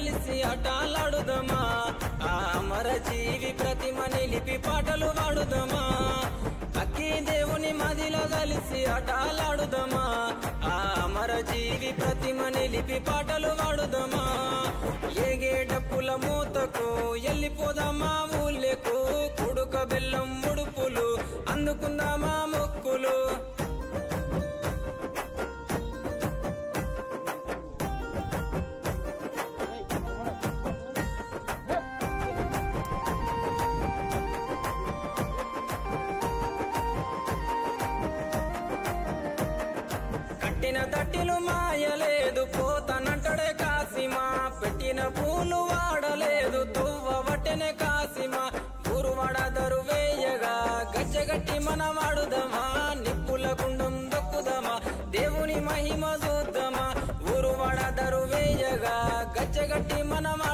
కలిసి ఆటలాడుదమా ఆ అమర జీవి ప్రతిమ నిలిపి పాటలు పాడుదమా అక్కి దేవుని మదిలో కలిసి ఆటలాడుదమా ఆ అమర జీవి ప్రతిమ నిలిపి పాటలు పాడుదమా ఏగేటప్పుల మూతకు ఎల్లిపోదామా ఊళ్ళకు కుడుక బెల్లం ముడుపులు అందుకుందామా మొక్కులు కట్టిన తట్టిలు మాయలేదు పోతనంటడే కాసిమా పెట్టిన పూలు వాడలేదు తువ్వ వట్టెనే కాసిమా ఊరువాడదరు వేయగా గచ్చగట్టి మన వాడుదమా నిప్పుల గుండం దొక్కుదమా దేవుని మహిమ చూద్దామా ఊరువాడదరు వేయగా గచ్చగట్టి మన